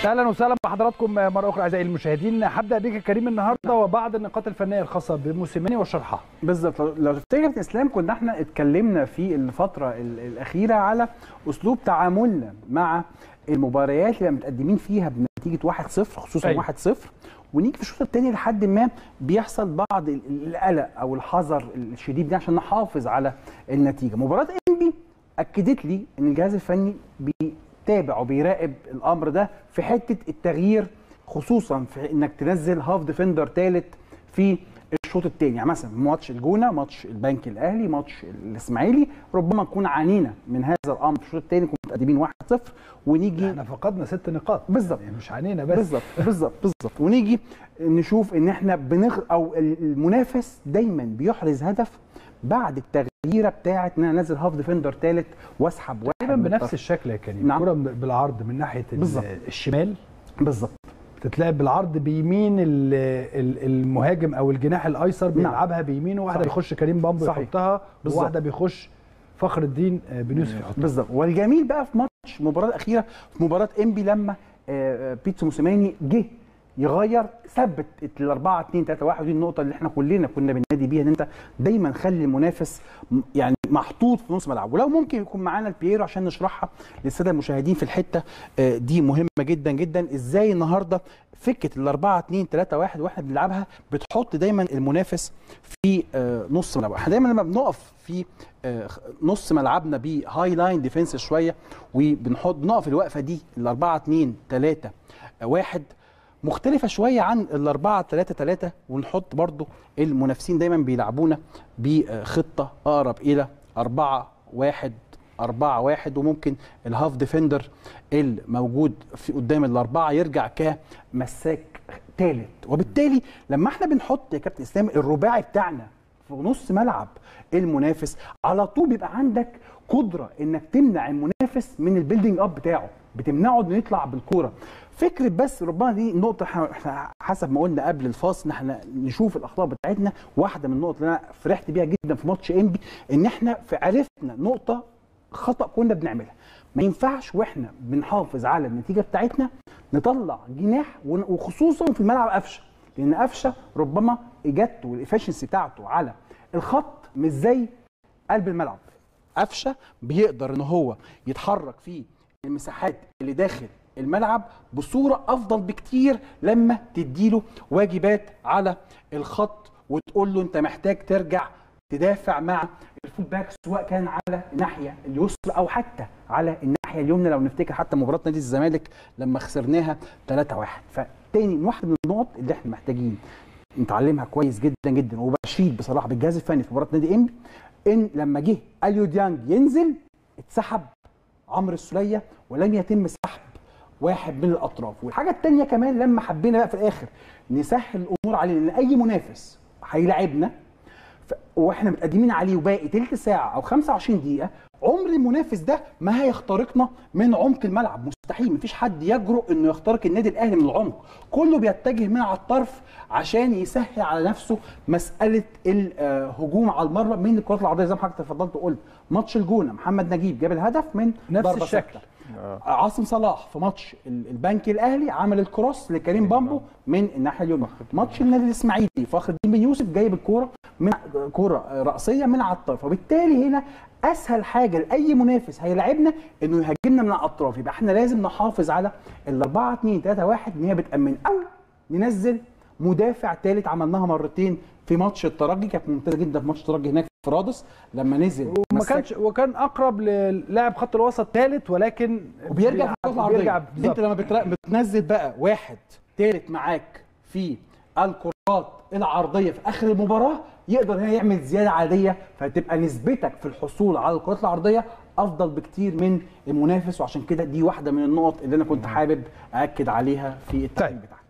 اهلا وسهلا بحضراتكم مره اخرى اعزائي المشاهدين هبدا بيك يا كريم النهارده وبعض النقاط الفنيه الخاصه بموسيماني وشرحها بالظبط لو تفتكر في اسلام كنا احنا اتكلمنا في الفتره ال- الاخيره على اسلوب تعاملنا مع المباريات اللي متقدمين فيها بنتيجه 1-0 خصوصا أيوة. 1-0 ونيجي في الشوط الثاني لحد ما بيحصل بعض ال- القلق او الحذر الشديد ده عشان نحافظ على النتيجه مباراه انبي اكدت لي ان الجهاز الفني بيتابع وبيراقب الامر ده في حته التغيير خصوصا في انك تنزل هاف ديفندر ثالث في الشوط الثاني يعني مثلا ماتش الجونه ماتش البنك الاهلي ماتش الاسماعيلي ربما نكون عانينا من هذا الامر في الشوط الثاني كنا متقدمين 1-0 ونيجي احنا فقدنا ست نقاط بالظبط. يعني مش عانينا بس بالظبط بالظبط بالظبط ونيجي نشوف ان احنا بنغ او المنافس دايما بيحرز هدف بعد التغييره بتاعه ان انا انزل هاف ديفندر ثالث واسحب واحد تقريبا من بنفس الطرف. الشكل يا كريم نعم. الكره بالعرض من ناحيه ال- بالظبط. الشمال بالظبط بتتلعب بالعرض بيمين ال- ال- المهاجم او الجناح الايسر بيلعبها بيمينه واحده صحيح. بيخش كريم بامبو صحيح. يحطها بالظبط. وواحده بيخش فخر الدين آه، بن يوسف يحطها بالظبط والجميل بقى في ماتش المباراه الاخيره في مباراه انبي لما آه، آه، بيتسو موسيماني جه يغير ثبت ال 4 2 3 1 ودي النقطه اللي احنا كلنا كنا بننادي بيها ان انت دايما خلي المنافس م- يعني محطوط في نص ملعب ولو ممكن يكون معانا البييرو عشان نشرحها للساده المشاهدين في الحته آه، دي مهمه جدا جدا ازاي النهارده فكره ال 4 2 3 1 واحنا بنلعبها بتحط دايما المنافس في آه، نص ملعب احنا دايما لما بنقف في آه، نص ملعبنا بهاي لاين ديفنس شويه وبنحط بنقف الوقفه دي ال 4 2 3 1 مختلفه شويه عن ال 4 3 3 ونحط برضو المنافسين دايما بيلعبونا بخطه اقرب الى 4 1 4 1 وممكن الهاف ديفندر الموجود في قدام الاربعه يرجع كمساك ثالث وبالتالي لما احنا بنحط يا كابتن اسلام الرباعي بتاعنا في نص ملعب المنافس على طول بيبقى عندك قدره انك تمنع المنافس من البيلدينج اب بتاعه بتمنعه انه يطلع بالكوره فكره بس ربما دي نقطه احنا إحنا حسب ما قلنا قبل الفاصل ان احنا نشوف الاخطاء بتاعتنا واحده من النقط اللي انا فرحت بيها جدا في ماتش انبي ان احنا في عرفنا نقطه خطا كنا بنعملها ما ينفعش واحنا بنحافظ على النتيجه بتاعتنا نطلع جناح ون- وخصوصا في الملعب قفشه لان قفشه ربما اجابته والافشنسي بتاعته على الخط مش زي قلب الملعب قفشه بيقدر ان هو يتحرك في المساحات اللي داخل الملعب بصوره افضل بكتير لما تديله واجبات على الخط وتقول له انت محتاج ترجع تدافع مع الفول باك سواء كان على الناحيه اليسرى او حتى على الناحيه اليمنى لو نفتكر حتى مباراه نادي الزمالك لما خسرناها 3-1 فتاني واحده من النقط اللي احنا محتاجين نتعلمها كويس جدا جدا وبشيد بصراحه بالجهاز الفني في مباراه نادي انبي ان لما جه اليو ديانج ينزل اتسحب عمرو السوليه ولم يتم سحب واحد من الاطراف والحاجه الثانيه كمان لما حبينا بقى في الاخر نسهل الامور عليه لان اي منافس هيلاعبنا ف- واحنا متقدمين عليه وباقي تلت ساعه او 25 دقيقه عمر المنافس ده ما هيخترقنا من عمق الملعب مستحيل مفيش حد يجرؤ انه يخترق النادي الاهلي من العمق كله بيتجه من على الطرف عشان يسهل على نفسه مساله الهجوم على المرمى من الكرات العرضيه زي ما حضرتك تفضلت وقلت ماتش الجونه محمد نجيب جاب الهدف من نفس ضربة الشكل. ثابتة. عاصم صلاح في ماتش ال- البنك الاهلي عمل الكروس لكريم بامبو من الناحيه اليمنى ماتش النادي الاسماعيلي فخر الدين بن يوسف جايب الكوره من كوره راسيه من على الطرف وبالتالي هنا اسهل حاجه لاي منافس هيلاعبنا انه يهاجمنا من على الاطراف يبقى احنا لازم نحافظ على ال 4 2 3 1 ان هي بتامن او ننزل مدافع ثالث عملناها مرتين في ماتش الترجي كانت ممتازه جدا في ماتش الترجي هناك في رادس لما نزل وما مسك- كانش وكان اقرب للاعب خط الوسط ثالث ولكن وبيرجع في الكرات العرضيه بيرجع انت بالظبط. لما بتر... بتنزل بقى واحد تالت معاك في الكرات العرضيه في اخر المباراه يقدر هنا يعمل زياده عاديه فتبقى نسبتك في الحصول على الكرات العرضيه افضل بكتير من المنافس وعشان كده دي واحده من النقط اللي انا كنت حابب ااكد عليها في التحليل طيب. بتاعها